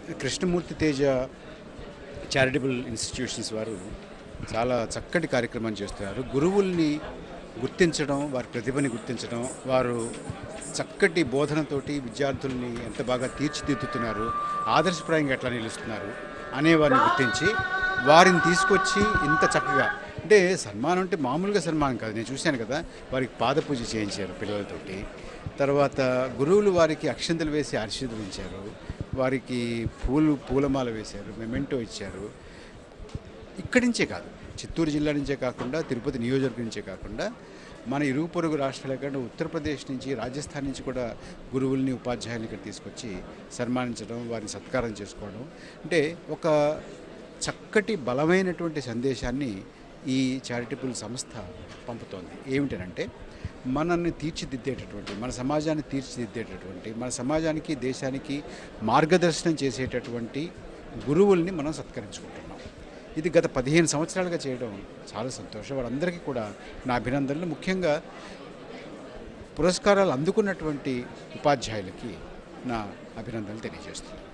Krishnamurthy Teja charitable institutions వారు చాలా చక్కటి కార్యక్రమం చేస్తున్నారు గురువుల్ని గుర్తించడం వారి ప్రతిభని గుర్తించడం వారు చక్కటి బోధనతోటి విద్యార్థుల్ని ఎంత బాగా తీర్చిదిద్దుతున్నారు ఆదర్శప్రాయంగా ఎట్లా నిలుస్తున్నారు అనేవారిని గుర్తించి వారిని తీసుకొచ్చి ఇంత చక్కగా అంటే సన్మానం అంటే మామూలుగా సన్మానం కాదు నేను చూశాను కదా వారికి పాదపూజ చేయించారు పిల్లలతోటి తర్వాత గురువులు వారికి అక్షంతలు వేసి ఆశీర్వదించారు వారికి పూలు పూలమాల వేశారు మెమెంటో ఇచ్చారు ఇక్కడి నుంచే కాదు చిత్తూరు జిల్లా నుంచే కాకుండా తిరుపతి నియోజకవర్గం నుంచే కాకుండా మన ఇరుగు పొరుగు రాష్ట్రాల కంటే ఉత్తరప్రదేశ్ నుంచి రాజస్థాన్ నుంచి కూడా గురువుల్ని ఉపాధ్యాయుల్ని ఇక్కడ తీసుకొచ్చి సన్మానించడం వారిని సత్కారం చేసుకోవడం అంటే ఒక చక్కటి బలమైనటువంటి సందేశాన్ని ఈ చారిటబుల్ సంస్థ పంపుతోంది ఏమిటనంటే మనల్ని తీర్చిదిద్దేటటువంటి మన సమాజాన్ని తీర్చిదిద్దేటటువంటి మన సమాజానికి దేశానికి మార్గదర్శనం చేసేటటువంటి గురువుల్ని మనం సత్కరించుకుంటున్నాం ఇది గత పదిహేను సంవత్సరాలుగా చేయడం చాలా సంతోషం వాళ్ళందరికీ కూడా నా అభినందనలు ముఖ్యంగా పురస్కారాలు అందుకున్నటువంటి ఉపాధ్యాయులకి నా అభినందనలు తెలియజేస్తున్నాను